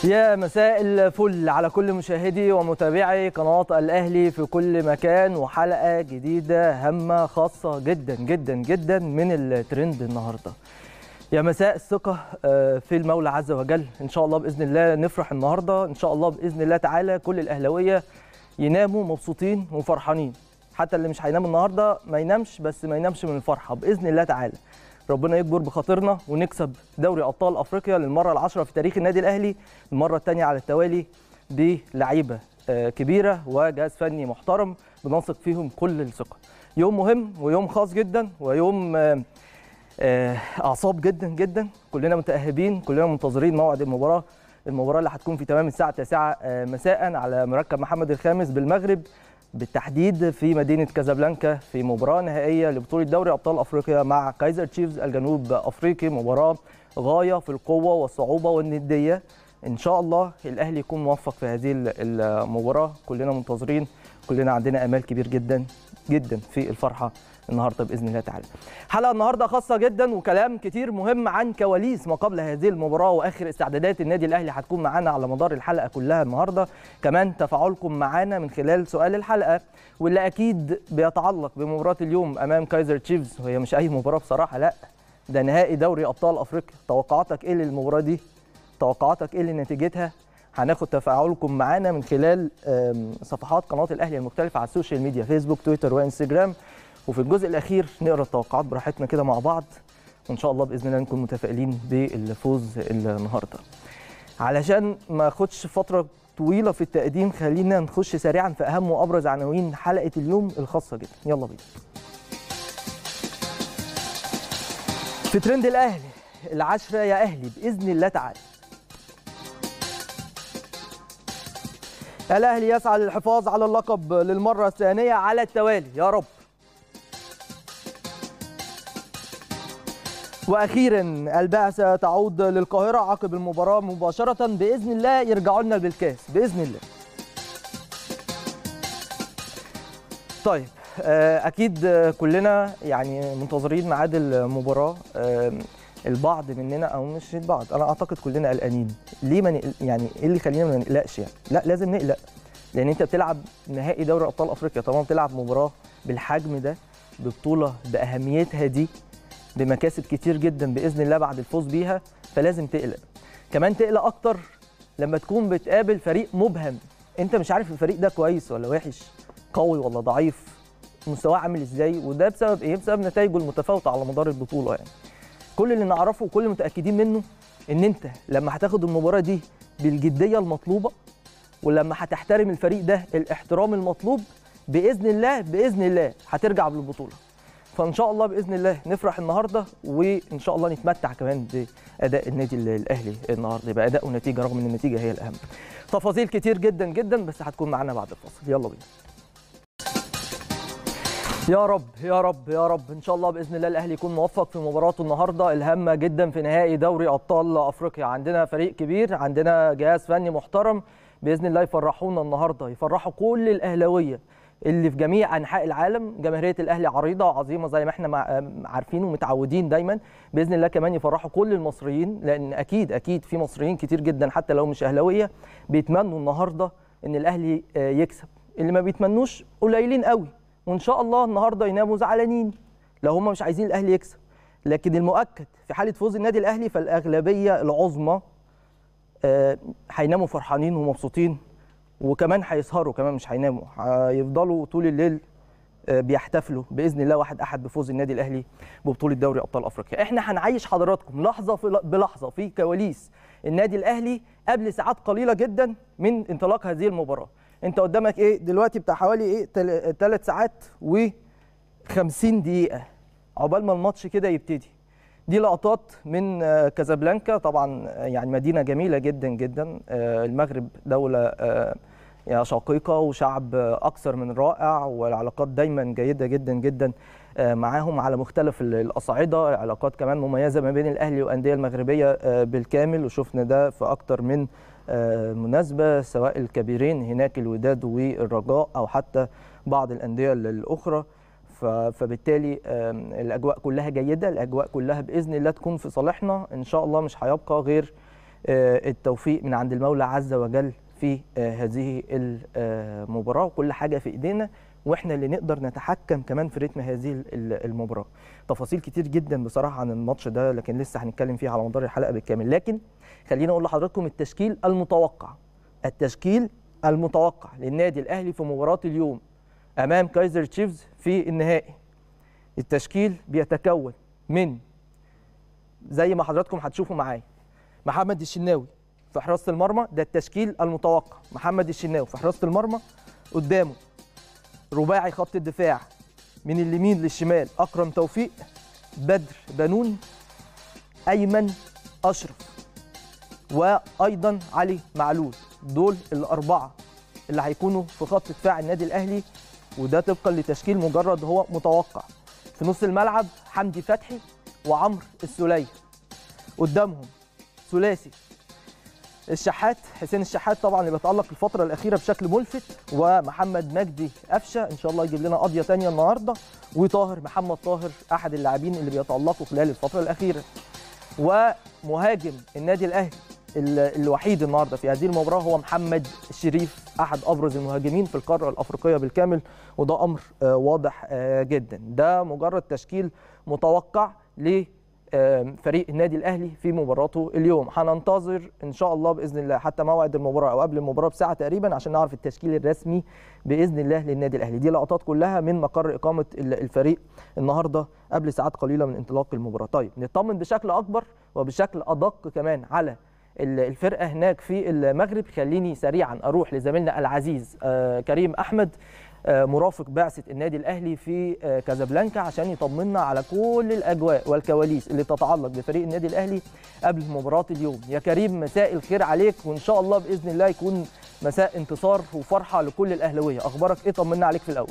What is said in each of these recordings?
يا مساء الفل على كل مشاهدي ومتابعي قناة الأهلي في كل مكان وحلقة جديدة هامة خاصة جدا جدا جدا من الترند النهاردة يا مساء الثقة آه، في المولى عز وجل إن شاء الله بإذن الله نفرح النهاردة إن شاء الله بإذن الله تعالى كل الأهلاوية يناموا مبسوطين وفرحانين حتى اللي مش هينام النهاردة ما ينامش بس ما ينامش من الفرحة بإذن الله تعالى ربنا يكبر بخاطرنا ونكسب دوري ابطال افريقيا للمره العاشره في تاريخ النادي الاهلي المره الثانيه على التوالي بلعيبه آه، كبيره وجهاز فني محترم بنثق فيهم كل الثقه يوم مهم ويوم خاص جدا ويوم آه، آه، اعصاب جدا جدا كلنا متاهبين كلنا منتظرين موعد المباراه المباراه اللي هتكون في تمام الساعه 9 آه، مساء على مركب محمد الخامس بالمغرب بالتحديد في مدينه كازابلانكا في مباراه نهائيه لبطوله دوري ابطال افريقيا مع كايزر تشيفز الجنوب افريقي مباراه غايه في القوه والصعوبه والنديه ان شاء الله الاهلي يكون موفق في هذه المباراه كلنا منتظرين كلنا عندنا امال كبير جدا جدا في الفرحه النهارده باذن الله تعالى. حلقه النهارده خاصه جدا وكلام كتير مهم عن كواليس ما قبل هذه المباراه واخر استعدادات النادي الاهلي هتكون معانا على مدار الحلقه كلها النهارده، كمان تفاعلكم معانا من خلال سؤال الحلقه واللي اكيد بيتعلق بمباراه اليوم امام كايزر تشيفز وهي مش اي مباراه بصراحه لا ده نهائي دوري ابطال افريقيا، توقعاتك ايه للمباراه دي؟ توقعاتك ايه لنتيجتها؟ هناخد تفاعلكم معانا من خلال آم، صفحات قناه الاهلي المختلفه على السوشيال ميديا فيسبوك تويتر وانستجرام وفي الجزء الاخير نقرا التوقعات براحتنا كده مع بعض وان شاء الله باذن الله نكون متفائلين بالفوز النهارده علشان ما اخدش فتره طويله في التقديم خلينا نخش سريعا في اهم وابرز عناوين حلقه اليوم الخاصه جدا يلا بينا في ترند الاهلي العشرة يا اهلي باذن الله تعالى الاهلي يسعى للحفاظ على اللقب للمره الثانيه على التوالي يا رب واخيرا البعثه تعود للقاهره عقب المباراه مباشره باذن الله يرجعوا لنا بالكاس باذن الله طيب آه، اكيد آه، كلنا يعني منتظرين ميعاد المباراه آه، البعض مننا او مش البعض انا اعتقد كلنا قلقانين ليه ما نقل- يعني ايه اللي يخلينا ما نقلقش يعني لا لازم نقلق لان انت بتلعب نهائي دوري ابطال افريقيا طبعا بتلعب مباراه بالحجم ده ببطوله باهميتها دي بمكاسب كتير جدا باذن الله بعد الفوز بيها فلازم تقلق كمان تقلق اكتر لما تكون بتقابل فريق مبهم انت مش عارف الفريق ده كويس ولا وحش قوي ولا ضعيف مستواه عامل ازاي وده بسبب ايه بسبب نتائجه المتفاوته على مدار البطوله يعني كل اللي نعرفه وكل اللي متاكدين منه ان انت لما هتاخد المباراه دي بالجديه المطلوبه ولما هتحترم الفريق ده الاحترام المطلوب باذن الله باذن الله هترجع بالبطوله فان شاء الله باذن الله نفرح النهارده وان شاء الله نتمتع كمان باداء النادي الاهلي النهارده يبقى اداء ونتيجه رغم ان النتيجه هي الاهم تفاصيل كتير جدا جدا بس هتكون معانا بعد الفاصل يلا بينا يا رب يا رب يا رب ان شاء الله باذن الله الاهلي يكون موفق في مباراته النهارده الهامه جدا في نهائي دوري ابطال افريقيا عندنا فريق كبير عندنا جهاز فني محترم باذن الله يفرحونا النهارده يفرحوا كل الاهلاويه اللي في جميع انحاء العالم جماهيريه الاهلي عريضه وعظيمه زي ما احنا مع- عارفين ومتعودين دايما باذن الله كمان يفرحوا كل المصريين لان اكيد اكيد في مصريين كتير جدا حتى لو مش اهلاويه بيتمنوا النهارده ان الاهلي آه، يكسب اللي ما بيتمنوش قليلين قوي وان شاء الله النهارده يناموا زعلانين لو هم مش عايزين الاهلي يكسب لكن المؤكد في حاله فوز النادي الاهلي فالاغلبيه العظمى آه، هيناموا فرحانين ومبسوطين وكمان هيسهروا كمان مش هيناموا هيفضلوا طول الليل آه، بيحتفلوا باذن الله واحد احد بفوز النادي الاهلي ببطوله دوري ابطال افريقيا احنا هنعيش حضراتكم لحظه في بلحظه في كواليس النادي الاهلي قبل ساعات قليله جدا من انطلاق هذه المباراه انت قدامك ايه دلوقتي بتاع حوالي ايه ثلاث ساعات و 50 دقيقه عقبال ما الماتش كده يبتدي دي لقطات من آه، كازابلانكا طبعا آه، يعني مدينه جميله جدا جدا آه، المغرب دوله آه، يا شقيقه وشعب آه، اكثر من رائع والعلاقات دايما جيده جدا جدا آه، معاهم على مختلف ال- الاصعده علاقات كمان مميزه ما بين الاهلي والانديه المغربيه آه، بالكامل وشفنا ده في اكتر من آه، مناسبه سواء الكبيرين هناك الوداد والرجاء او حتى بعض الانديه الاخرى ف- فبالتالي آم، الاجواء كلها جيده الاجواء كلها باذن الله تكون في صالحنا ان شاء الله مش هيبقى غير آه، التوفيق من عند المولى عز وجل في آه، هذه المباراه وكل حاجه في ايدينا واحنا اللي نقدر نتحكم كمان في رتم هذه ال- المباراه تفاصيل كتير جدا بصراحه عن الماتش ده لكن لسه هنتكلم فيه على مدار الحلقه بالكامل لكن خلينا اقول لحضراتكم التشكيل المتوقع التشكيل المتوقع للنادي الاهلي في مباراه اليوم امام كايزر تشيفز في النهائي التشكيل بيتكون من زي ما حضراتكم هتشوفوا معايا محمد الشناوي في حراسه المرمى ده التشكيل المتوقع محمد الشناوي في حراسه المرمى قدامه رباعي خط الدفاع من اليمين للشمال اكرم توفيق بدر بنون ايمن اشرف وايضا علي معلول دول الاربعه اللي هيكونوا في خط دفاع النادي الاهلي وده طبقا لتشكيل مجرد هو متوقع في نص الملعب حمدي فتحي وعمرو السوليه قدامهم ثلاثي الشحات حسين الشحات طبعا اللي بيتالق الفتره الاخيره بشكل ملفت ومحمد مجدي قفشه ان شاء الله يجيب لنا قضيه ثانيه النهارده وطاهر محمد طاهر احد اللاعبين اللي بيتالقوا خلال الفتره الاخيره ومهاجم النادي الاهلي ال- الوحيد النهارده في هذه المباراه هو محمد الشريف احد ابرز المهاجمين في القاره الافريقيه بالكامل وده امر آه، واضح آه، جدا ده مجرد تشكيل متوقع ل آه، فريق النادي الاهلي في مباراته اليوم هننتظر ان شاء الله باذن الله حتى موعد المباراه او قبل المباراه بساعه تقريبا عشان نعرف التشكيل الرسمي باذن الله للنادي الاهلي دي لقطات كلها من مقر اقامه ال- الفريق النهارده قبل ساعات قليله من انطلاق المباراه طيب نطمن بشكل اكبر وبشكل ادق كمان على ال- الفرقه هناك في المغرب خليني سريعا اروح لزميلنا العزيز آه، كريم احمد آه، مرافق بعثه النادي الاهلي في آه، كازابلانكا عشان يطمنا على كل الاجواء والكواليس اللي تتعلق بفريق النادي الاهلي قبل مباراه اليوم يا كريم مساء الخير عليك وان شاء الله باذن الله يكون مساء انتصار وفرحه لكل الاهلاويه اخبارك ايه طمنا عليك في الاول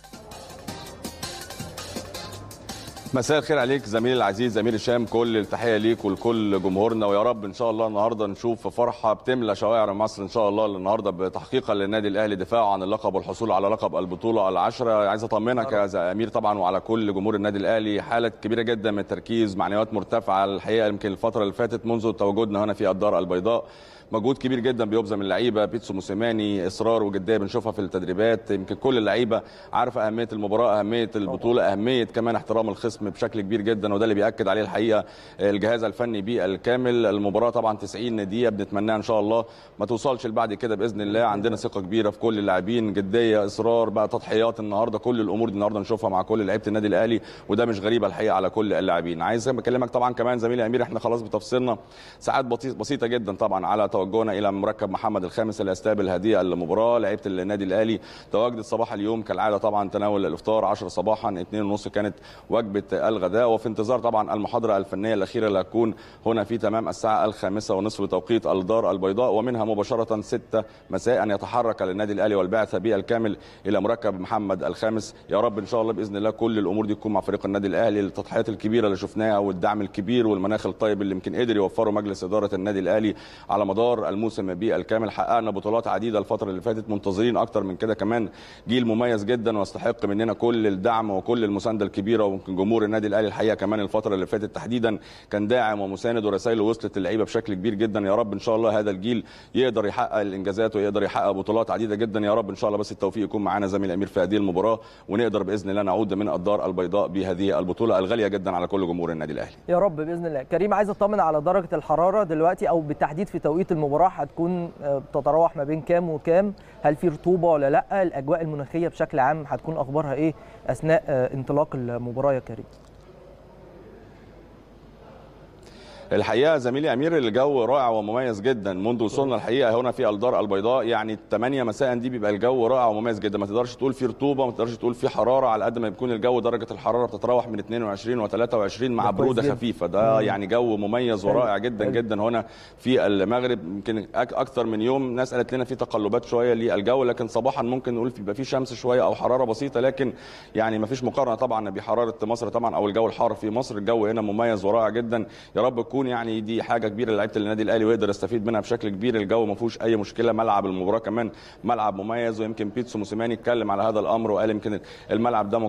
مساء الخير عليك زميلي العزيز زميل هشام كل التحيه ليك ولكل جمهورنا ويا رب ان شاء الله النهارده نشوف فرحه بتملى شوارع مصر ان شاء الله النهارده بتحقيقا للنادي الاهلي دفاعه عن اللقب والحصول على لقب البطوله العشره عايز اطمنك يا امير طبعا وعلى كل جمهور النادي الاهلي حاله كبيره جدا من التركيز معنويات مرتفعه الحقيقه يمكن الفتره اللي فاتت منذ تواجدنا هنا في الدار البيضاء مجهود كبير جدا بيبذل من اللعيبه بيتسو موسيماني اصرار وجديه بنشوفها في التدريبات يمكن كل اللعيبه عارفه اهميه المباراه اهميه البطوله اهميه كمان احترام الخصم بشكل كبير جدا وده اللي بياكد عليه الحقيقه الجهاز الفني بالكامل المباراه طبعا 90 دقيقه بنتمناها ان شاء الله ما توصلش لبعد كده باذن الله عندنا ثقه كبيره في كل اللاعبين جديه اصرار بقى تضحيات النهارده كل الامور دي النهارده نشوفها مع كل لعيبه النادي الاهلي وده مش غريبه الحقيقه على كل اللاعبين عايز بكلمك طبعا كمان زميلي امير احنا خلاص بتفصيلنا ساعات بسيط- بسيطه جدا طبعا على توجهنا الى مركب محمد الخامس اللي يستقبل هذه المباراه لعيبه النادي الاهلي تواجدت صباح اليوم كالعاده طبعا تناول الافطار 10 صباحا 2:30 كانت وجبه الغداء وفي انتظار طبعا المحاضره الفنيه الاخيره اللي هتكون هنا في تمام الساعه الخامسة ونصف بتوقيت الدار البيضاء ومنها مباشره 6 مساء يتحرك النادي الاهلي والبعثه بالكامل الى مركب محمد الخامس يا رب ان شاء الله باذن الله كل الامور دي تكون مع فريق النادي الاهلي التضحيات الكبيره اللي شفناها والدعم الكبير والمناخ الطيب اللي يمكن قدر يوفره مجلس اداره النادي الاهلي على مدار الموسم بالكامل حققنا بطولات عديده الفتره اللي فاتت منتظرين اكتر من كده كمان جيل مميز جدا ويستحق مننا كل الدعم وكل المسانده الكبيره ويمكن جمهور النادي الاهلي الحقيقه كمان الفتره اللي فاتت تحديدا كان داعم ومساند ورسائله وصلت للعيبه بشكل كبير جدا يا رب ان شاء الله هذا الجيل يقدر يحقق الانجازات ويقدر يحقق بطولات عديده جدا يا رب ان شاء الله بس التوفيق يكون معانا زميل امير في هذه المباراه ونقدر باذن الله نعود من الدار البيضاء بهذه البطوله الغاليه جدا على كل جمهور النادي الاهلي يا رب باذن الله كريم عايز اطمن على درجه الحراره دلوقتي او بالتحديد في توقيت المباراه هتكون آه، بتتراوح ما بين كام وكام هل في رطوبه ولا لا الاجواء المناخيه بشكل عام هتكون اخبارها ايه اثناء آه، انطلاق المباراه يا كريم الحقيقه زميلي امير الجو رائع ومميز جدا منذ وصولنا الحقيقه هنا في الدار البيضاء يعني 8 مساء دي بيبقى الجو رائع ومميز جدا ما تقدرش تقول في رطوبه ما تقدرش تقول في حراره على قد ما بيكون الجو درجه الحراره بتتراوح من 22 و23 مع ده كويس بروده جدا. خفيفه ده يعني جو مميز حلو. ورائع جدا حلو. جدا هنا في المغرب يمكن أك- اكتر من يوم ناس قالت لنا في تقلبات شويه للجو لكن صباحا ممكن نقول بيبقى في شمس شويه او حراره بسيطه لكن يعني ما فيش مقارنه طبعا بحراره مصر طبعا او الجو الحار في مصر الجو هنا مميز ورائع جدا يا رب تكون يعني دي حاجه كبيره لعيبه النادي الاهلي ويقدر يستفيد منها بشكل كبير الجو ما فيهوش اي مشكله ملعب المباراه كمان ملعب مميز ويمكن بيتسو موسيماني اتكلم على هذا الامر وقال يمكن الملعب ده مك...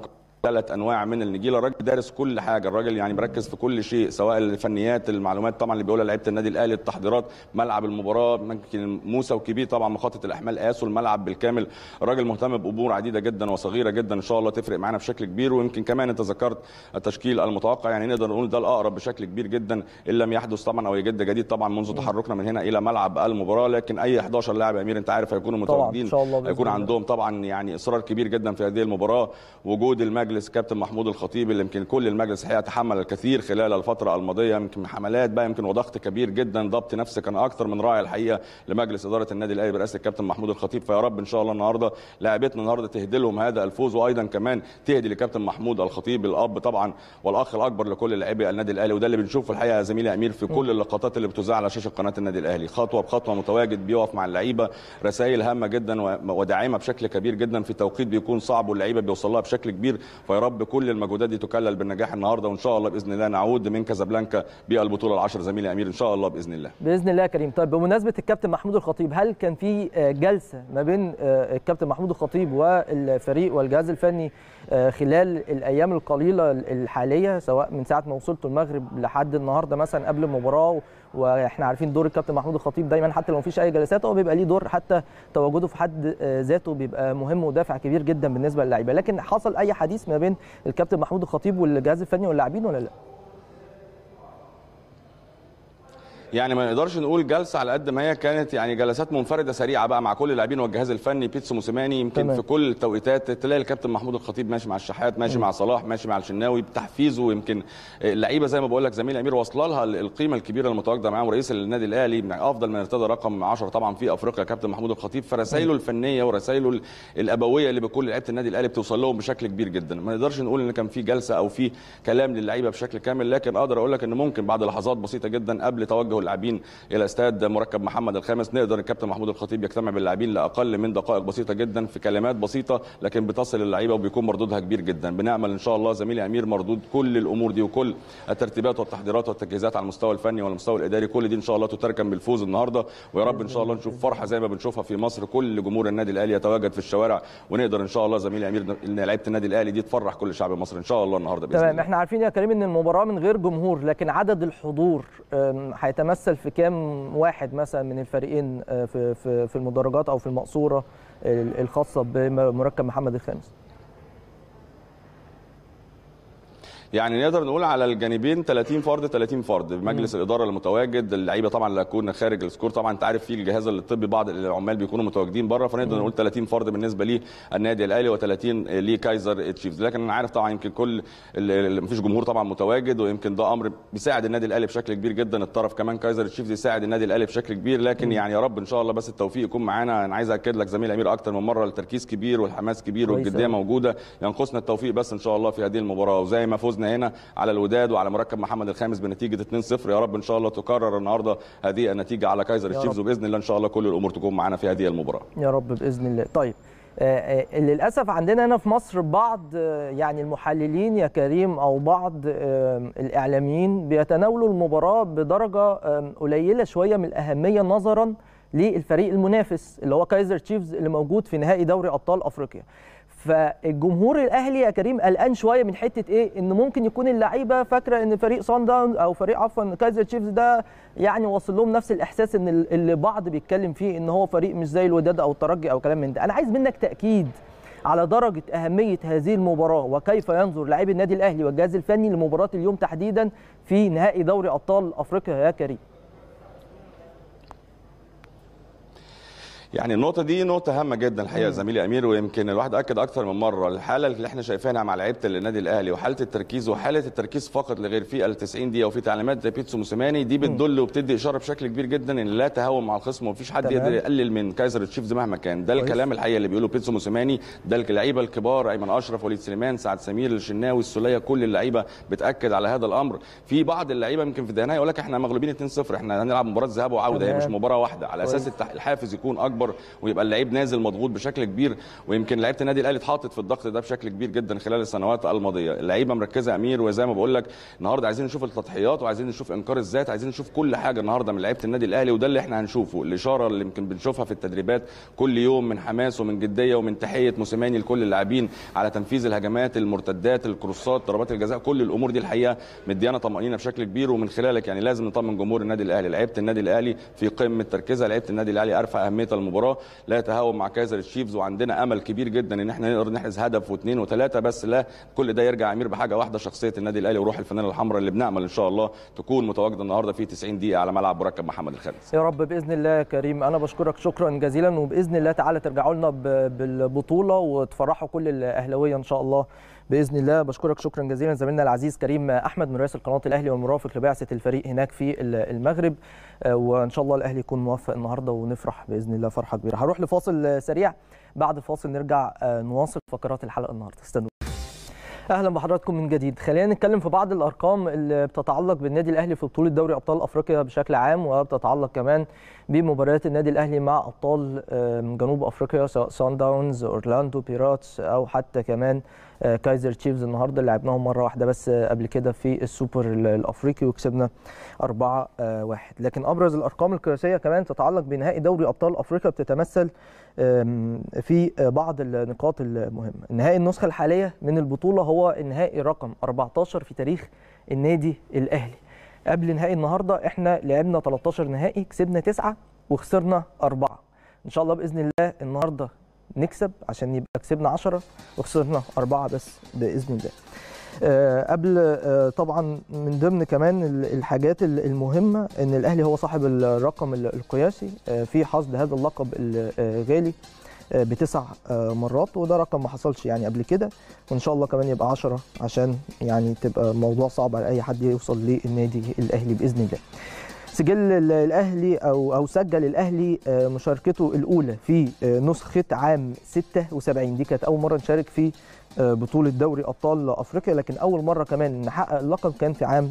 ثلاث انواع من النجيله الراجل دارس كل حاجه الراجل يعني مركز في كل شيء سواء الفنيات المعلومات طبعا اللي بيقولها لعيبه النادي الاهلي التحضيرات ملعب المباراه ممكن موسى وكبير طبعا مخطط الاحمال قاسوا الملعب بالكامل الراجل مهتم بامور عديده جدا وصغيره جدا ان شاء الله تفرق معانا بشكل كبير ويمكن كمان انت ذكرت التشكيل المتوقع يعني نقدر نقول ده الاقرب بشكل كبير جدا ان لم يحدث طبعا او يجد جديد طبعا منذ تحركنا من هنا الى ملعب المباراه لكن اي 11 لاعب يا امير انت عارف هيكونوا طبعاً، إن متواجدين شاء الله بإذن هيكون الله. عندهم طبعا يعني اصرار كبير جدا في هذه المباراه وجود المجلس كابتن محمود الخطيب اللي يمكن كل المجلس الحقيقه تحمل الكثير خلال الفتره الماضيه يمكن حملات بقى يمكن وضغط كبير جدا ضبط نفسي كان اكثر من رائع الحقيقه لمجلس اداره النادي الاهلي برئاسه الكابتن محمود الخطيب فيا رب ان شاء الله النهارده لاعبتنا النهارده تهدي لهم هذا الفوز وايضا كمان تهدي لكابتن محمود الخطيب الاب طبعا والاخ الاكبر لكل لاعبي النادي الاهلي وده اللي بنشوفه الحقيقه يا زميلي امير في كل اللقطات اللي بتذاع على شاشه قناه النادي الاهلي خطوه بخطوه متواجد بيقف مع اللعيبه رسائل هامه جدا و- وداعمه بشكل كبير جدا في توقيت بيكون صعب واللعيبه بيوصل لها بشكل كبير فيا رب كل المجهودات دي تكلل بالنجاح النهارده وان شاء الله باذن الله نعود من كازابلانكا بالبطوله العشر زميلي امير ان شاء الله باذن الله باذن الله يا كريم طيب بمناسبه الكابتن محمود الخطيب هل كان في آه، جلسه ما بين آه، الكابتن محمود الخطيب والفريق والجهاز الفني آه، خلال الايام القليله الحاليه سواء من ساعه ما وصلتوا المغرب لحد النهارده مثلا قبل المباراه واحنا عارفين دور الكابتن محمود الخطيب دايما حتى لو مفيش اي جلسات هو بيبقى ليه دور حتى تواجده في حد آه، ذاته بيبقى مهم ودافع كبير جدا بالنسبه للعيبه لكن حصل اي حديث ما بين الكابتن محمود الخطيب والجهاز الفني واللاعبين ولا لا؟ يعني ما نقدرش نقول جلسه على قد ما هي كانت يعني جلسات منفرده سريعه بقى مع كل اللاعبين والجهاز الفني بيتسو موسيماني يمكن تمام. في كل التوقيتات تلاقي الكابتن محمود الخطيب ماشي مع الشحات ماشي مع صلاح ماشي مع الشناوي بتحفيزه ويمكن اللعيبه زي ما بقول لك زميل امير واصله لها القيمه الكبيره المتواجده معاه ورئيس النادي الاهلي من افضل من ارتدى رقم 10 طبعا في افريقيا كابتن محمود الخطيب فرسائله الفنيه ورسائله ال- الابويه اللي بكل لعيبه النادي الاهلي بتوصل لهم بشكل كبير جدا ما نقدرش نقول ان كان في جلسه او في كلام للعيبه بشكل كامل لكن اقدر اقول لك ان ممكن بعد لحظات بسيطه جدا قبل توجه اللاعبين الى استاد مركب محمد الخامس نقدر الكابتن محمود الخطيب يجتمع باللاعبين لاقل من دقائق بسيطه جدا في كلمات بسيطه لكن بتصل اللعيبه وبيكون مردودها كبير جدا بنامل ان شاء الله زميلي امير مردود كل الامور دي وكل الترتيبات والتحضيرات والتجهيزات على المستوى الفني والمستوى الاداري كل دي ان شاء الله تتركم بالفوز النهارده ويا رب ان شاء الله نشوف فرحه زي ما بنشوفها في مصر كل جمهور النادي الاهلي يتواجد في الشوارع ونقدر ان شاء الله زميلي امير ان لعيبه النادي الاهلي دي تفرح كل شعب مصر ان شاء الله النهارده باذن تمام الله احنا عارفين يا كريم ان المباراه من غير جمهور لكن عدد الحضور أم، هيتمثل في كام واحد مثلا من الفريقين آه، في في في المدرجات او في المقصوره ال- الخاصه بمركب محمد الخامس يعني نقدر نقول على الجانبين 30 فرد 30 فرد مجلس الاداره المتواجد اللعيبه طبعا اللي هتكون خارج السكور طبعا انت عارف في الجهاز الطبي بعض العمال بيكونوا متواجدين بره فنقدر نقول 30 فرد بالنسبه للنادي الاهلي و30 لكايزر تشيفز لكن انا عارف طبعا يمكن كل ال- ال- مفيش جمهور طبعا متواجد ويمكن ده امر بيساعد النادي الاهلي بشكل كبير جدا الطرف كمان كايزر تشيفز يساعد النادي الاهلي بشكل كبير لكن يعني يا رب ان شاء الله بس التوفيق يكون معانا انا عايز اكد لك زميل امير اكتر من مره التركيز كبير والحماس كبير كويس والجديه أوي. موجوده ينقصنا التوفيق بس ان شاء الله في هذه المباراه وزي ما فزنا هنا على الوداد وعلى مركب محمد الخامس بنتيجه 2-0 يا رب ان شاء الله تكرر النهارده هذه النتيجه على كايزر يا تشيفز رب. وباذن الله ان شاء الله كل الامور تكون معانا في هذه المباراه يا رب باذن الله طيب آه، آه، للاسف عندنا هنا في مصر بعض آه، يعني المحللين يا كريم او بعض آه، الاعلاميين بيتناولوا المباراه بدرجه آه، قليله شويه من الاهميه نظرا للفريق المنافس اللي هو كايزر تشيفز اللي موجود في نهائي دوري ابطال افريقيا فالجمهور الاهلي يا كريم قلقان شويه من حته ايه ان ممكن يكون اللعيبه فاكره ان فريق صن داون او فريق عفوا كايزر تشيفز ده يعني واصل لهم نفس الاحساس ان ال- اللي بعض بيتكلم فيه ان هو فريق مش زي الوداد او الترجي او كلام من ده انا عايز منك تاكيد على درجه اهميه هذه المباراه وكيف ينظر لاعبي النادي الاهلي والجهاز الفني لمباراه اليوم تحديدا في نهائي دوري ابطال افريقيا يا كريم يعني النقطة دي نقطة هامة جدا الحقيقة زميلي أمير ويمكن الواحد أكد أكثر من مرة الحالة اللي احنا شايفينها مع لعيبة النادي الأهلي وحالة التركيز وحالة التركيز فقط لغير في ال 90 دقيقة وفي تعليمات زي بيتسو موسيماني دي بتدل وبتدي إشارة بشكل كبير جدا إن لا تهاون مع الخصم ومفيش حد تمام. يقدر يقلل من كايزر تشيفز مهما كان ده كويس. الكلام الحقيقة اللي بيقوله بيتسو موسيماني ده اللعيبة الكبار أيمن أشرف وليد سليمان سعد سمير الشناوي السولية كل اللعيبة بتأكد على هذا الأمر في بعض اللعيبة يمكن في النهاية يقول لك احنا مغلوبين 2-0 احنا هنلعب مباراة ذهاب وعودة هي تمام. مش مباراة واحدة على كويس. أساس التح- الحافز يكون أكبر اكبر ويبقى اللعيب نازل مضغوط بشكل كبير ويمكن لعيبه النادي الاهلي اتحطت في الضغط ده بشكل كبير جدا خلال السنوات الماضيه اللعيبه مركزه امير وزي ما بقول لك النهارده عايزين نشوف التضحيات وعايزين نشوف انكار الذات عايزين نشوف كل حاجه النهارده من لعيبه النادي الاهلي وده اللي احنا هنشوفه الاشاره اللي يمكن بنشوفها في التدريبات كل يوم من حماس ومن جديه ومن تحيه موسيماني لكل اللاعبين على تنفيذ الهجمات المرتدات الكروسات ضربات الجزاء كل الامور دي الحقيقه مديانا طمانينه بشكل كبير ومن خلالك يعني لازم نطمن جمهور النادي الاهلي لعيبه النادي الاهلي في قمه تركيزها لعيبه النادي الاهلي ارفع اهميه المباراه لا يتهاون مع كايزر تشيفز وعندنا امل كبير جدا ان احنا نقدر نحرز هدف واثنين وثلاثه بس لا كل ده يرجع امير بحاجه واحده شخصيه النادي الاهلي وروح الفانيلا الحمراء اللي بنامل ان شاء الله تكون متواجده النهارده في 90 دقيقه على ملعب مركب محمد الخامس يا رب باذن الله يا كريم انا بشكرك شكرا جزيلا وباذن الله تعالى ترجعوا لنا ب- بالبطوله وتفرحوا كل الاهلاويه ان شاء الله باذن الله بشكرك شكرا جزيلا زميلنا العزيز كريم احمد من رئيس قناه الاهلي والمرافق لبعثه الفريق هناك في ال- المغرب آه، وان شاء الله الاهلي يكون موفق النهارده ونفرح باذن الله فرحه كبيره هروح لفاصل آه، سريع بعد الفاصل نرجع آه، نواصل فقرات الحلقه النهارده استنوا اهلا بحضراتكم من جديد خلينا نتكلم في بعض الارقام اللي بتتعلق بالنادي الاهلي في بطوله دوري ابطال افريقيا بشكل عام وبتتعلق كمان بمباريات النادي الاهلي مع ابطال آم، جنوب افريقيا سواء سان داونز اورلاندو بيراتس او حتى كمان آه، كايزر تشيفز النهارده اللي لعبناهم مره واحده بس آه، قبل كده في السوبر ال- الافريقي وكسبنا 4 1 لكن ابرز الارقام القياسيه كمان تتعلق بنهائي دوري ابطال افريقيا بتتمثل آم، في آه، بعض النقاط المهمه نهائي النسخه الحاليه من البطوله هو النهائي رقم 14 في تاريخ النادي الاهلي قبل نهائي النهارده احنا لعبنا 13 نهائي كسبنا 9 وخسرنا 4 ان شاء الله باذن الله النهارده نكسب عشان يبقى كسبنا 10 وخسرنا 4 بس باذن الله آه، قبل آه، طبعا من ضمن كمان ال- الحاجات ال- المهمه ان الاهلي هو صاحب الرقم ال- القياسي آه، في حصد هذا اللقب الغالي آه، بتسع آه، مرات وده رقم ما حصلش يعني قبل كده وان شاء الله كمان يبقى 10 عشان يعني تبقى موضوع صعب على اي حد يوصل للنادي الاهلي باذن الله سجل ال- الاهلي او او سجل الاهلي آه، مشاركته الاولى في آه، نسخه عام 76 دي كانت اول مره نشارك في آه، بطوله دوري ابطال افريقيا لكن اول مره كمان نحقق اللقب كان في عام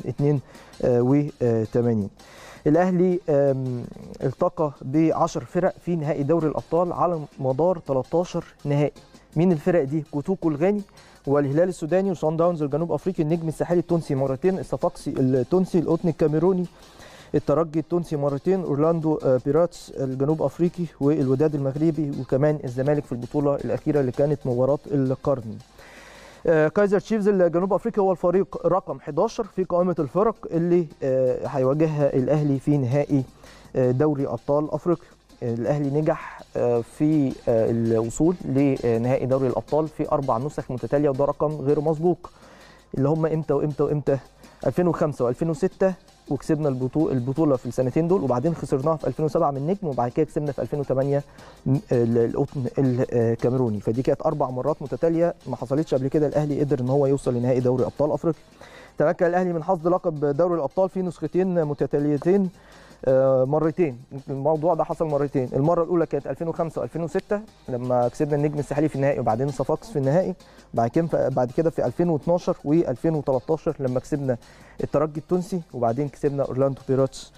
82 الاهلي آم، التقى ب 10 فرق في نهائي دوري الابطال على مدار 13 نهائي مين الفرق دي كوتوكو الغاني والهلال السوداني وصن داونز الجنوب افريقي النجم الساحلي التونسي مرتين الصفاقسي التونسي القطن الكاميروني الترجي التونسي مرتين اورلاندو آه، بيراتس الجنوب افريقي والوداد المغربي وكمان الزمالك في البطوله الاخيره اللي كانت مباراه القرن آه، كايزر تشيفز الجنوب افريقي هو الفريق رقم 11 في قائمه الفرق اللي آه، هيواجهها الاهلي في نهائي آه، دوري ابطال افريقيا الاهلي نجح آه، في آه، الوصول لنهائي دوري الابطال في اربع نسخ متتاليه وده رقم غير مسبوق اللي هم امتى وامتى وامتى 2005 و2006 وكسبنا البطوله البطوله في السنتين دول وبعدين خسرناها في 2007 من نجم وبعد كده كسبنا في 2008 م- ال- القطن الكاميروني فدي كانت اربع مرات متتاليه ما حصلتش قبل كده الاهلي قدر ان هو يوصل لنهائي دوري ابطال افريقيا تمكن الاهلي من حصد لقب دوري الابطال في نسختين متتاليتين آه، مرتين الموضوع ده حصل مرتين المره الاولى كانت 2005 و2006 لما كسبنا النجم الساحلي في النهائي وبعدين صفاقس في النهائي بعد كده بعد كده في 2012 و2013 لما كسبنا الترجي التونسي وبعدين كسبنا اورلاندو بيراتس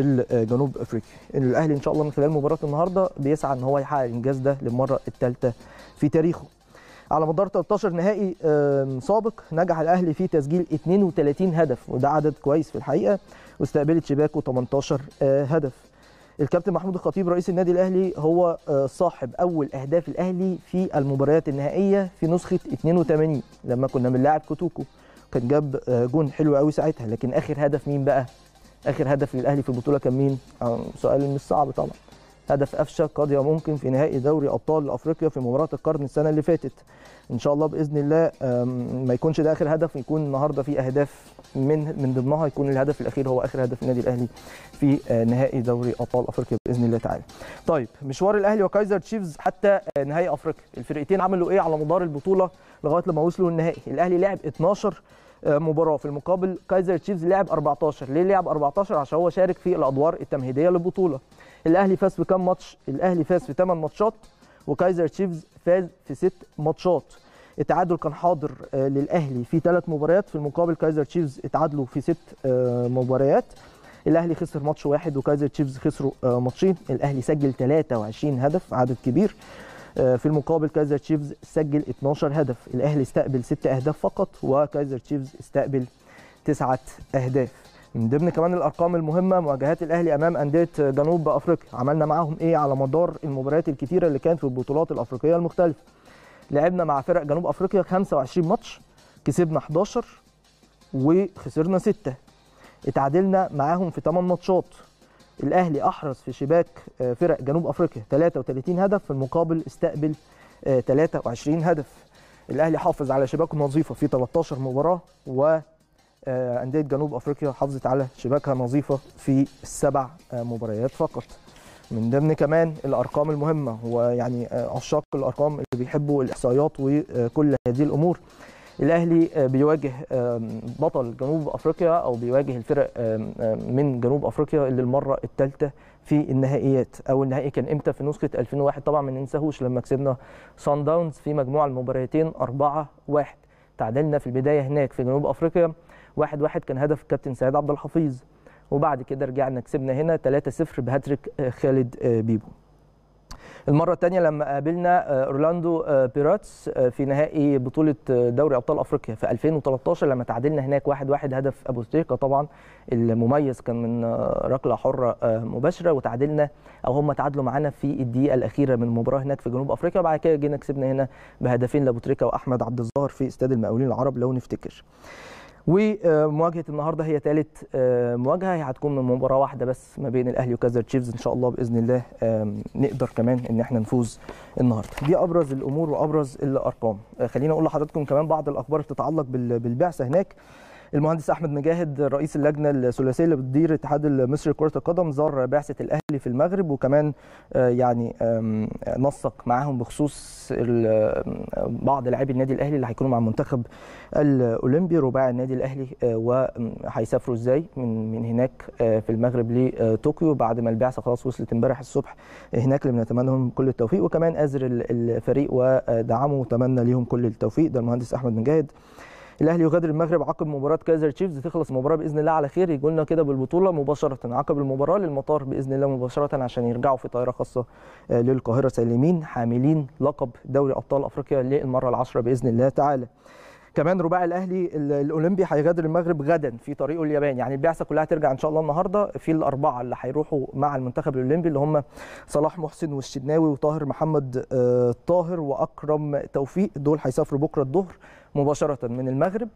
الجنوب افريقي الاهلي ان شاء الله من خلال مباراه النهارده بيسعى ان هو يحقق الانجاز ده للمره الثالثه في تاريخه على مدار 13 نهائي آم، سابق نجح الاهلي في تسجيل 32 هدف وده عدد كويس في الحقيقه واستقبلت شباكه 18 آه، هدف الكابتن محمود الخطيب رئيس النادي الاهلي هو آه، صاحب اول اهداف الاهلي في المباريات النهائيه في نسخه 82 لما كنا بنلاعب كوتوكو كان جاب آه، جون حلو قوي ساعتها لكن اخر هدف مين بقى اخر هدف للاهلي في البطوله كان مين آه، سؤال مش صعب طبعا هدف قفشه قد ممكن في نهائي دوري ابطال افريقيا في مباراه القرن السنه اللي فاتت ان شاء الله باذن الله آم، ما يكونش ده اخر هدف يكون النهارده في اهداف من من ضمنها يكون الهدف الاخير هو اخر هدف النادي الاهلي في آه، نهائي دوري ابطال افريقيا باذن الله تعالى. طيب مشوار الاهلي وكايزر تشيفز حتى آه، نهائي افريقيا، الفرقتين عملوا ايه على مدار البطوله لغايه لما وصلوا النهائي؟ الاهلي لعب 12 آه، مباراه في المقابل كايزر تشيفز لعب 14 ليه لعب 14 عشان هو شارك في الادوار التمهيديه للبطوله الاهلي فاز في كام ماتش الاهلي فاز في 8 ماتشات وكايزر تشيفز فاز في 6 ماتشات التعادل كان حاضر آه، للاهلي في ثلاث مباريات في المقابل كايزر تشيفز اتعادلوا في ست آه، مباريات الاهلي خسر ماتش واحد وكايزر تشيفز خسروا آه، ماتشين الاهلي سجل 23 هدف عدد كبير آه، في المقابل كايزر تشيفز سجل 12 هدف الاهلي استقبل 6 اهداف فقط وكايزر تشيفز استقبل 9 اهداف من ضمن كمان الارقام المهمه مواجهات الاهلي امام انديه جنوب افريقيا عملنا معاهم ايه على مدار المباريات الكتيره اللي كانت في البطولات الافريقيه المختلفه لعبنا مع فرق جنوب افريقيا 25 ماتش كسبنا 11 وخسرنا 6 اتعادلنا معاهم في 8 ماتشات الاهلي احرز في شباك آه، فرق جنوب افريقيا 33 هدف في المقابل استقبل آه، 23 هدف الاهلي حافظ على شباكه نظيفه في 13 مباراه و آه، انديه جنوب افريقيا حافظت على شباكها نظيفه في السبع آه، مباريات فقط من ضمن كمان الارقام المهمه ويعني آه، عشاق الارقام اللي بيحبوا الاحصائيات وكل هذه الامور الاهلي آه، بيواجه آم، بطل جنوب افريقيا او بيواجه الفرق آم، آم، من جنوب افريقيا اللي المره الثالثه في النهائيات او النهائي كان امتى في نسخه 2001 طبعا ما ننساهوش لما كسبنا سان داونز في مجموع المباراتين 4 1 تعادلنا في البدايه هناك في جنوب افريقيا 1 1 كان هدف الكابتن سيد عبد الحفيظ وبعد كده رجعنا كسبنا هنا 3 0 بهاتريك آه، خالد آه، بيبو المره الثانيه لما قابلنا آه، اورلاندو آه، بيراتس آه، في نهائي بطوله آه، دوري ابطال افريقيا في 2013 لما تعادلنا هناك 1 1 هدف ابو ستيكا طبعا المميز كان من آه، ركله حره آه، مباشره وتعادلنا او هم تعادلوا معانا في الدقيقه الاخيره من المباراه هناك في جنوب افريقيا وبعد كده جينا كسبنا هنا بهدفين لابو تريكه واحمد عبد الظاهر في استاد المقاولين العرب لو نفتكر ومواجهه النهارده هي ثالث مواجهه هي هتكون من مباراه واحده بس ما بين الاهلي وكازر تشيفز ان شاء الله باذن الله آم، نقدر كمان ان احنا نفوز النهارده دي ابرز الامور وابرز الارقام آه، خلينا اقول لحضراتكم كمان بعض الاخبار بتتعلق بال- بالبعثه هناك المهندس احمد مجاهد رئيس اللجنه الثلاثيه اللي بتدير الاتحاد المصري لكره القدم زار بعثه الاهلي في المغرب وكمان آه، يعني آم، نسق معاهم بخصوص ال- بعض لاعبي النادي الاهلي اللي هيكونوا مع المنتخب الاولمبي رباعي النادي الاهلي آه، وهيسافروا ازاي من من هناك آه، في المغرب لطوكيو بعد ما البعثه خلاص وصلت امبارح الصبح هناك اللي بنتمنى لهم كل التوفيق وكمان ازر ال- الفريق ودعمه وتمنى ليهم كل التوفيق ده المهندس احمد مجاهد الاهلي يغادر المغرب عقب مباراه كايزر تشيفز تخلص المباراه باذن الله على خير يجوا لنا كده بالبطوله مباشره عقب المباراه للمطار باذن الله مباشره عشان يرجعوا في طائره خاصه آه، للقاهره سالمين حاملين لقب دوري ابطال افريقيا للمره العاشره باذن الله تعالى كمان رباعي الاهلي ال- الاولمبي هيغادر المغرب غدا في طريقه اليابان يعني البعثه كلها ترجع ان شاء الله النهارده في الاربعه اللي هيروحوا مع المنتخب الاولمبي اللي هم صلاح محسن والشناوي وطاهر محمد آه، طاهر واكرم توفيق دول هيسافروا بكره الظهر مباشره من المغرب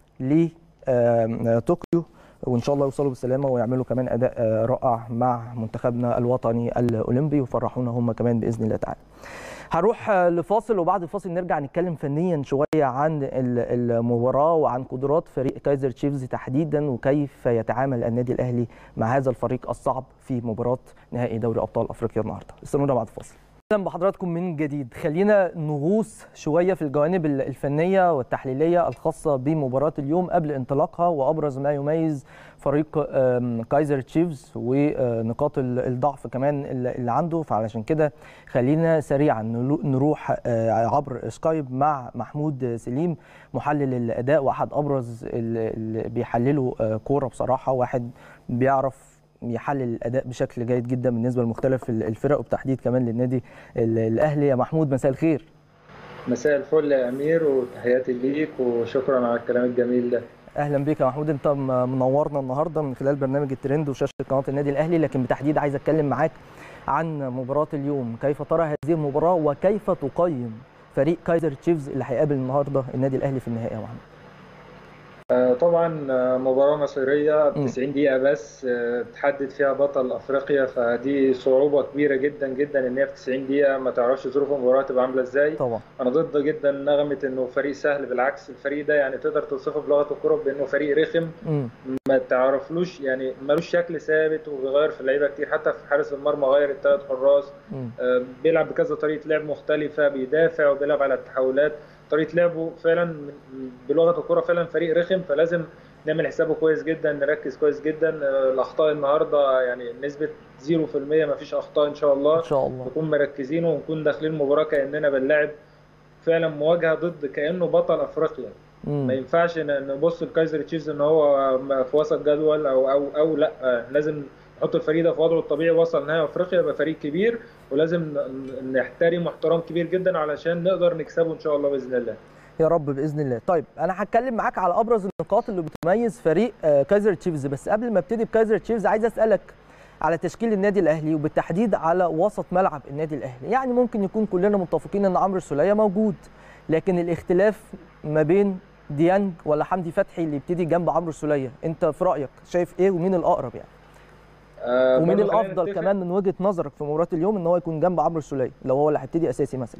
لطوكيو وان شاء الله يوصلوا بالسلامه ويعملوا كمان اداء آه، رائع مع منتخبنا الوطني الاولمبي ويفرحونا هم كمان باذن الله تعالى هروح آه، لفاصل وبعد الفاصل نرجع نتكلم فنيا شويه عن ال- المباراه وعن قدرات فريق كايزر تشيفز تحديدا وكيف يتعامل النادي الاهلي مع هذا الفريق الصعب في مباراه نهائي دوري ابطال افريقيا النهارده استنونا بعد الفاصل اهلا بحضراتكم من جديد خلينا نغوص شويه في الجوانب ال- الفنيه والتحليليه الخاصه بمباراه اليوم قبل انطلاقها وابرز ما يميز فريق آم، كايزر تشيفز ونقاط ال- الضعف كمان اللي اللي عنده فعلشان كده خلينا سريعا نلو- نروح آه، عبر سكايب مع محمود سليم محلل الاداء واحد ابرز ال- اللي بيحللوا آه، كوره بصراحه واحد بيعرف يحلل الاداء بشكل جيد جدا بالنسبه لمختلف ال- الفرق وبتحديد كمان للنادي ال- الاهلي يا محمود مساء الخير مساء الفل يا امير وتحياتي ليك وشكرا على الكلام الجميل ده اهلا بك يا محمود انت م- منورنا النهارده من خلال برنامج الترند وشاشه قناه النادي الاهلي لكن بتحديد عايز اتكلم معاك عن مباراه اليوم كيف ترى هذه المباراه وكيف تقيم فريق كايزر تشيفز اللي هيقابل النهارده النادي الاهلي في النهائي يا محمود آه، طبعا آه، مباراة مصيرية م. 90 دقيقة بس آه، تحدد فيها بطل أفريقيا فدي صعوبة كبيرة جدا جدا إن هي في 90 دقيقة ما تعرفش ظروف المباراة تبقى عاملة إزاي طبعا أنا ضد جدا نغمة إنه فريق سهل بالعكس الفريق ده يعني تقدر توصفه بلغة الكرة بإنه فريق رخم امم ما تعرفلوش يعني ملوش شكل ثابت وبيغير في اللعيبة كتير حتى في حارس المرمى غير الثلاث حراس امم آه، بيلعب بكذا طريقة لعب مختلفة بيدافع وبيلعب على التحولات طريقة لعبه فعلا من- بلغة الكرة فعلا فريق رخم فلازم نعمل حسابه كويس جدا نركز كويس جدا آه، الأخطاء النهاردة يعني نسبة 0% ما فيش أخطاء إن شاء الله ان شاء الله نكون مركزين ونكون داخلين المباراة كأننا بنلعب فعلا مواجهة ضد كأنه بطل أفريقيا مم. ما ينفعش ن- نبص لكايزر تشيفز ان هو في وسط جدول او او او لا لازم نحط الفريق ده في وضعه الطبيعي وصل نهائي افريقيا يبقى فريق كبير ولازم ن- نحترمه احترام كبير جدا علشان نقدر نكسبه ان شاء الله باذن الله يا رب باذن الله طيب انا هتكلم معاك على ابرز النقاط اللي بتميز فريق آه، كايزر تشيفز بس قبل ما ابتدي بكايزر تشيفز عايز اسالك على تشكيل النادي الاهلي وبالتحديد على وسط ملعب النادي الاهلي يعني ممكن يكون كلنا متفقين ان عمرو السوليه موجود لكن الاختلاف ما بين ديانج ولا حمدي فتحي اللي يبتدي جنب عمرو السوليه انت في رايك شايف ايه ومين الاقرب يعني آه، ومين برضه خلينا الافضل نتفق- كمان من وجهه نظرك في مباراه اليوم ان هو يكون جنب عمرو السوليه لو هو اللي هيبتدي اساسي مثلا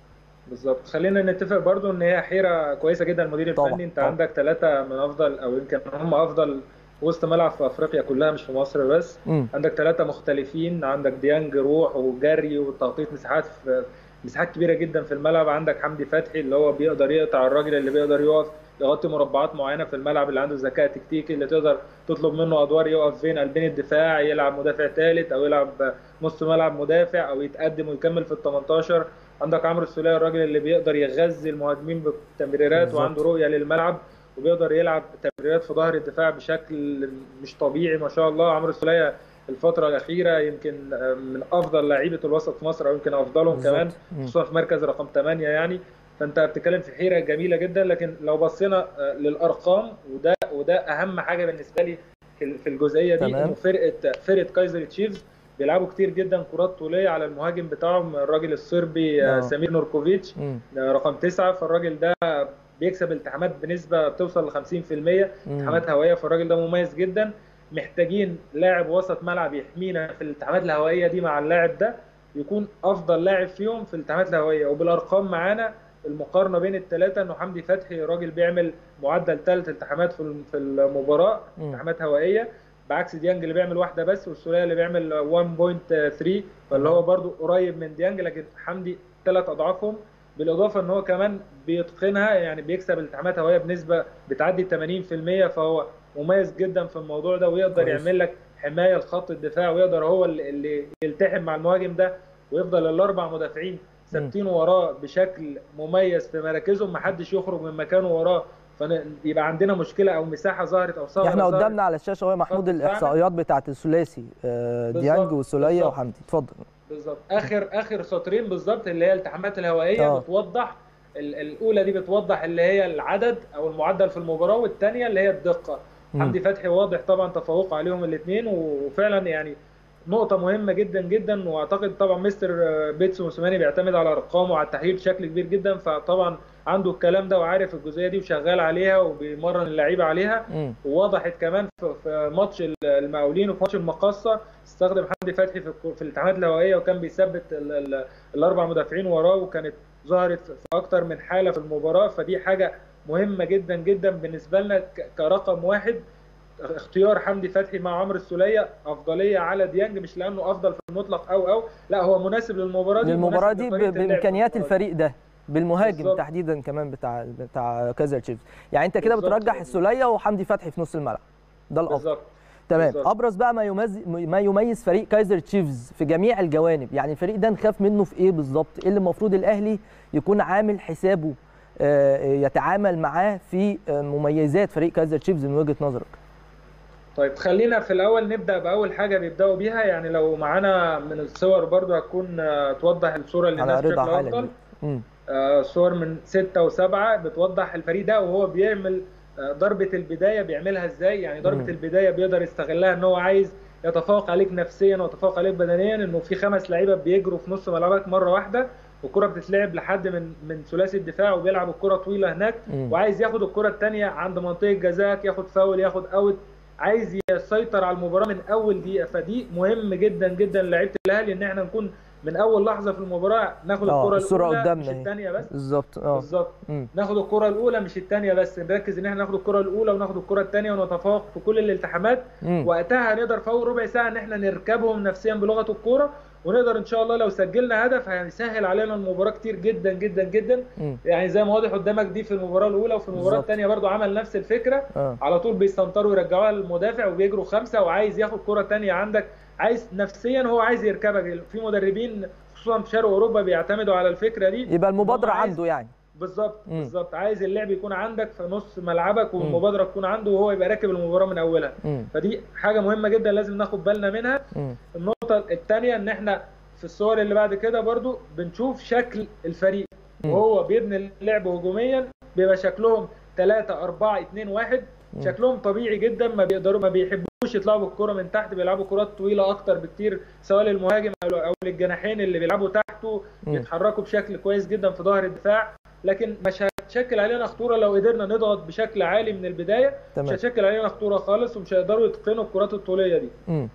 بالظبط خلينا نتفق برضو ان هي حيره كويسه جدا المدير طبعاً، الفني انت طبعاً. عندك ثلاثه من افضل او يمكن هم افضل وسط ملعب في افريقيا كلها مش في مصر بس امم عندك ثلاثه مختلفين عندك ديانج روح وجري وتغطيه مساحات في مساحات كبيره جدا في الملعب عندك حمدي فتحي اللي هو بيقدر يقطع الراجل اللي بيقدر يقف يغطي مربعات معينه في الملعب اللي عنده ذكاء تكتيكي اللي تقدر تطلب منه ادوار يقف بين قلبين الدفاع يلعب مدافع ثالث او يلعب نص ملعب مدافع او يتقدم ويكمل في ال 18 عندك عمرو السوليه الراجل اللي بيقدر يغذي المهاجمين بالتمريرات بالظبط. وعنده رؤيه للملعب وبيقدر يلعب تمريرات في ظهر الدفاع بشكل مش طبيعي ما شاء الله عمرو السوليه الفترة الأخيرة يمكن من أفضل لعيبة الوسط في مصر أو يمكن أفضلهم بالظبط. كمان مم. خصوصا في مركز رقم 8 يعني فأنت بتتكلم في حيرة جميلة جدا لكن لو بصينا آه، للأرقام وده وده أهم حاجة بالنسبة لي في في الجزئية دي تمام. إنه فرقة فرقة كايزر تشيفز بيلعبوا كتير جدا كرات طولية على المهاجم بتاعهم الراجل الصربي آه، آه. سمير نوركوفيتش مم. رقم تسعة فالراجل ده بيكسب التحامات بنسبة بتوصل ل 50% مم. التحامات هوائية فالراجل ده مميز جدا محتاجين لاعب وسط ملعب يحمينا في الالتحامات الهوائية دي مع اللاعب ده يكون أفضل لاعب فيهم في الالتحامات الهوائية وبالأرقام معانا المقارنة بين الثلاثة إنه حمدي فتحي راجل بيعمل معدل ثلاث التحامات في الم- في المباراة مم. التحامات هوائية بعكس ديانج اللي بيعمل واحدة بس والسولية اللي بيعمل 1.3 فاللي هو برضو قريب من ديانج لكن حمدي ثلاث أضعافهم بالاضافه ان هو كمان بيتقنها يعني بيكسب التحامات هوائيه بنسبه بتعدي 80% فهو مميز جدا في الموضوع ده ويقدر كويس. يعمل لك حمايه لخط الدفاع ويقدر هو اللي- اللي يلتحم مع المهاجم ده ويفضل الاربع مدافعين ثابتين وراه بشكل مميز في مراكزهم محدش يخرج من مكانه وراه فيبقى عندنا مشكله او مساحه ظهرت او ثغره احنا ظهرت. قدامنا على الشاشه هو محمود خط دفاعنا. الاحصائيات بتاعت الثلاثي آه، بالظبط، ديانج والسوليه بالظبط. وحمدي اتفضل بالظبط اخر اخر سطرين بالظبط اللي هي الالتحامات الهوائيه آه. بتوضح ال- الاولى دي بتوضح اللي هي العدد او المعدل في المباراه والثانيه اللي هي الدقه مم. حمدي فتحي واضح طبعا تفوق عليهم الاثنين وفعلا يعني نقطة مهمة جدا جدا واعتقد طبعا مستر بيتسو موسيماني بيعتمد على ارقامه وعلى التحليل بشكل كبير جدا فطبعا عنده الكلام ده وعارف الجزئية دي وشغال عليها وبيمرن اللعيبه عليها مم. ووضحت كمان في في ماتش المقاولين وفي ماتش المقاصه استخدم حمدي فتحي في الكو- في الالتحامات الهوائيه وكان بيثبت ال- ال- الاربع مدافعين وراه وكانت ظهرت في اكتر من حاله في المباراه فدي حاجه مهمه جدا جدا بالنسبه لنا ك- كرقم واحد اختيار حمدي فتحي مع عمرو السوليه افضليه على ديانج مش لانه افضل في المطلق او او لا هو مناسب للمباراه دي للمباراه مناسب دي لطريقة ب- اللعب بامكانيات في المباراة دي. الفريق ده بالمهاجم بالظبط. تحديدا كمان بتاع بتاع كايزر تشيفز يعني انت كده بالظبط. بترجح السوليه وحمدي فتحي في نص الملعب ده الافضل بالظبط تمام بالظبط. ابرز بقى ما يميز ما يميز فريق كايزر تشيفز في جميع الجوانب يعني الفريق ده نخاف منه في ايه بالظبط ايه اللي المفروض الاهلي يكون عامل حسابه آه، يتعامل معاه في آه، مميزات فريق كايزر تشيفز من وجهه نظرك طيب خلينا في الاول نبدا باول حاجه بيبداوا بيها يعني لو معانا من الصور برضو هتكون آه، توضح الصوره للناس بشكل هنعرضها حالا افضل دي. مم. آه، صور من ستة وسبعة بتوضح الفريق ده وهو بيعمل آه، ضربة البداية بيعملها ازاي يعني ضربة مم. البداية بيقدر يستغلها ان هو عايز يتفوق عليك نفسيا ويتفوق عليك بدنيا انه في خمس لعيبة بيجروا في نص ملعبك مرة واحدة والكرة بتتلعب لحد من من ثلاثي الدفاع وبيلعب الكرة طويلة هناك مم. وعايز ياخد الكرة الثانية عند منطقة جزاك ياخد فاول ياخد اوت عايز يسيطر على المباراة من اول دقيقة فدي مهم جدا جدا لعيبة الاهلي ان احنا نكون من اول لحظة في المباراة ناخد آه، الكرة الصورة الاولى قدامنا مش اهي. الثانية بس بالظبط اه بالظبط مم. ناخد الكرة الأولى مش الثانية بس نركز إن احنا ناخد الكرة الأولى وناخد الكرة الثانية ونتفوق في كل الالتحامات مم. وقتها هنقدر في أول ربع ساعة إن احنا نركبهم نفسيا بلغة الكورة ونقدر إن شاء الله لو سجلنا هدف هيسهل علينا المباراة كتير جدا جدا جدا مم. يعني زي ما واضح قدامك دي في المباراة الأولى وفي المباراة بالظبط. الثانية برضو عمل نفس الفكرة اه على طول بيستنطروا يرجعوها للمدافع وبيجروا خمسة وعايز ياخد كرة تانية عندك عايز نفسيا هو عايز يركبك في مدربين خصوصا في شرق أوروبا بيعتمدوا على الفكرة دي يبقى المبادره إن هو عايز- عنده يعني بالظبط مم. بالظبط عايز اللعب يكون عندك في نص ملعبك والمبادره تكون عنده وهو يبقى راكب المباراه من اولها مم. فدي حاجه مهمه جدا لازم ناخد بالنا منها مم. النقطه الثانيه ان احنا في الصور اللي بعد كده برضو بنشوف شكل الفريق مم. وهو بيبني اللعب هجوميا بيبقى شكلهم 3 4 2 1 مم. شكلهم طبيعي جدا ما بيقدروا ما بيحبوش يطلعوا بالكره من تحت بيلعبوا كرات طويله اكتر بكتير سواء للمهاجم او أو للجناحين اللي بيلعبوا تحته مم. بيتحركوا بشكل كويس جدا في ظهر الدفاع لكن مش هتشكل علينا خطوره لو قدرنا نضغط بشكل عالي من البدايه مش تمام هتشكل علينا خطوره خالص ومش هيقدروا يتقنوا الكرات الطوليه دي مم.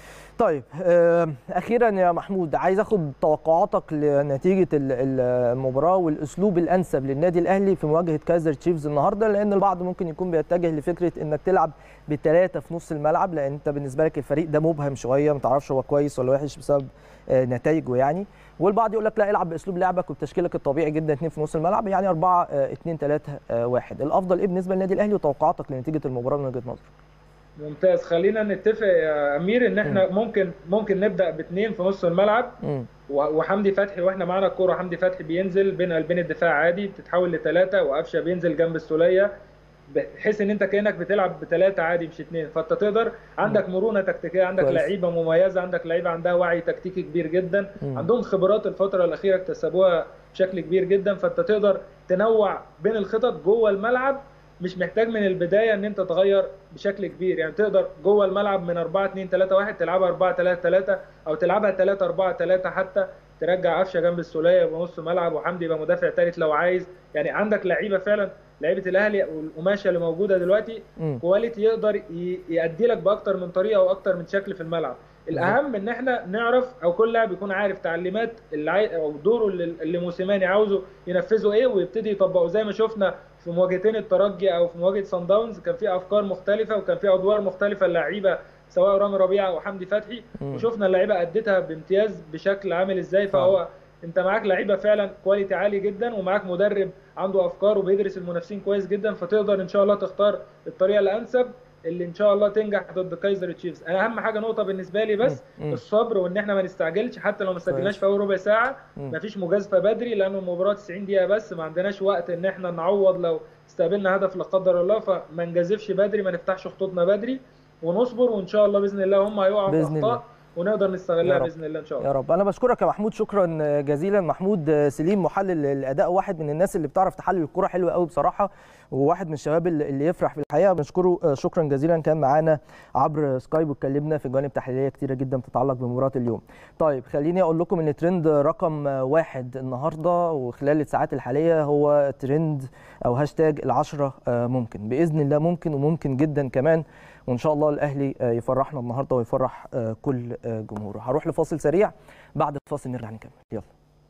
طيب آه، اخيرا يا محمود عايز اخد توقعاتك لنتيجه ال- المباراه والاسلوب الانسب للنادي الاهلي في مواجهه كايزر تشيفز النهارده لان البعض ممكن يكون بيتجه لفكره انك تلعب بثلاثه في نص الملعب لان انت بالنسبه لك الفريق ده مبهم شويه ما تعرفش هو كويس ولا وحش بسبب آه، نتائجه يعني والبعض يقول لك لا العب باسلوب لعبك وبتشكيلك الطبيعي جدا اثنين في نص الملعب يعني 4 2 3 1 الافضل ايه بالنسبه للنادي الاهلي وتوقعاتك لنتيجه المباراه من وجهه نظرك ممتاز خلينا نتفق يا امير ان احنا ممكن ممكن نبدا باثنين في نص الملعب مم. و- وحمدي فتحي واحنا معانا الكوره حمدي فتحي بينزل بين قلبين الدفاع عادي بتتحول لثلاثه وقفشه بينزل جنب السوليه بحيث ان انت كانك بتلعب بثلاثه عادي مش اثنين فانت تقدر عندك مرونه تكتيكيه عندك كويس. لعيبه مميزه عندك لعيبه عندها وعي تكتيكي كبير جدا مم. عندهم خبرات الفتره الاخيره اكتسبوها بشكل كبير جدا فانت تقدر تنوع بين الخطط جوه الملعب مش محتاج من البدايه ان انت تغير بشكل كبير يعني تقدر جوه الملعب من 4 2 3 1 تلعبها 4 3 3 او تلعبها 3 4 3 حتى ترجع قفشه جنب السوليه يبقى نص ملعب وحمدي يبقى مدافع ثالث لو عايز يعني عندك لعيبه فعلا لعيبه الاهلي والقماشه اللي موجوده دلوقتي مم. كواليتي يقدر ي- يأدي لك باكتر من طريقه واكتر من شكل في الملعب الاهم ان احنا نعرف او كل لاعب يكون عارف تعليمات اللي عاي... او دوره اللي, اللي موسيماني عاوزه ينفذه ايه ويبتدي يطبقه زي ما شفنا في مواجهتين الترجي او في مواجهه سان داونز كان في افكار مختلفه وكان في ادوار مختلفه للعيبه سواء رامي ربيعه او حمدي فتحي مم. وشفنا اللعيبه اديتها بامتياز بشكل عامل ازاي فهو انت معاك لعيبه فعلا كواليتي عالي جدا ومعاك مدرب عنده افكار وبيدرس المنافسين كويس جدا فتقدر ان شاء الله تختار الطريقه الانسب اللي ان شاء الله تنجح ضد كايزر تشيفز انا اهم حاجه نقطه بالنسبه لي بس مم. مم. الصبر وان احنا ما نستعجلش حتى لو ما استعجلناش كويس. في اول ربع ساعه مم. مفيش مجازفه بدري لان المباراه 90 دقيقه بس ما عندناش وقت ان احنا نعوض لو استقبلنا هدف لا قدر الله فما نجازفش بدري ما نفتحش خطوطنا بدري ونصبر وان شاء الله باذن الله هم هيقعوا في بإذن الله. اخطاء ونقدر يا نستغلها رب. باذن الله ان شاء الله يا رب انا بشكرك يا محمود شكرا جزيلا محمود سليم محلل الاداء واحد من الناس اللي بتعرف تحلل الكوره حلوه قوي بصراحه وواحد من الشباب اللي اللي يفرح في الحقيقه بنشكره شكرا جزيلا كان معانا عبر سكايب واتكلمنا في جوانب تحليليه كتيره جدا تتعلق بمباراه اليوم طيب خليني اقول لكم ان ترند رقم واحد النهارده وخلال الساعات الحاليه هو ترند او هاشتاج العشرة آه، ممكن باذن الله ممكن وممكن جدا كمان وان شاء الله الاهلي آه، يفرحنا النهارده ويفرح آه، كل آه، جمهوره هروح لفاصل سريع بعد الفاصل نرجع نكمل يلا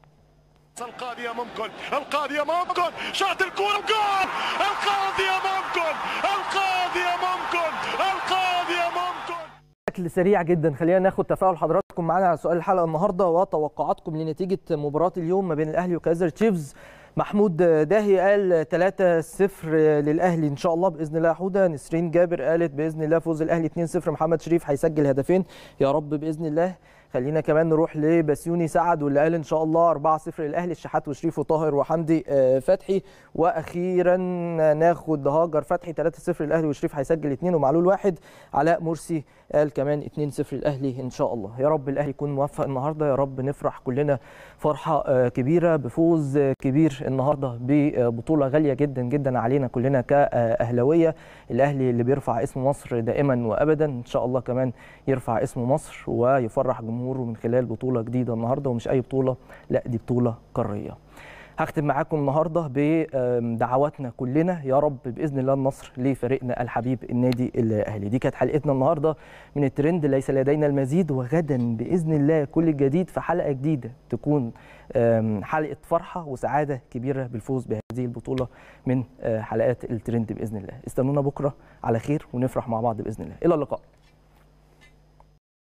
القاضية ممكن القاضية ممكن شاط الكورة جول القاضية ممكن القاضية ممكن القاضية ممكن بشكل سريع جدا خلينا ناخد تفاعل حضراتكم معانا على سؤال الحلقه النهارده وتوقعاتكم لنتيجه مباراه اليوم ما بين الاهلي وكايزر تشيفز محمود داهي قال 3-0 للاهلي ان شاء الله باذن الله يا حوده نسرين جابر قالت باذن الله فوز الاهلي 2-0 محمد شريف هيسجل هدفين يا رب باذن الله خلينا كمان نروح لبسيوني سعد واللي قال ان شاء الله 4-0 للاهلي الشحات وشريف وطاهر وحمدي آه، فتحي واخيرا ناخد هاجر فتحي 3-0 للاهلي وشريف هيسجل اثنين ومعلول واحد علاء مرسي قال كمان 2-0 للاهلي ان شاء الله يا رب الاهلي يكون موفق النهارده يا رب نفرح كلنا فرحه آه، كبيره بفوز آه، كبير النهارده ببطوله غاليه جدا جدا علينا كلنا كاهلاويه الاهلي اللي بيرفع اسم مصر دائما وابدا ان شاء الله كمان يرفع اسم مصر ويفرح جمهوره من خلال بطوله جديده النهارده ومش اي بطوله لا دي بطوله قاريه هختم معاكم النهارده بدعواتنا كلنا يا رب باذن الله النصر لفريقنا الحبيب النادي الاهلي دي كانت حلقتنا النهارده من الترند ليس لدينا المزيد وغدا باذن الله كل الجديد في حلقه جديده تكون آم، حلقه فرحه وسعاده كبيره بالفوز بهذه البطوله من آه، حلقات الترند باذن الله استنونا بكره على خير ونفرح مع بعض باذن الله الى اللقاء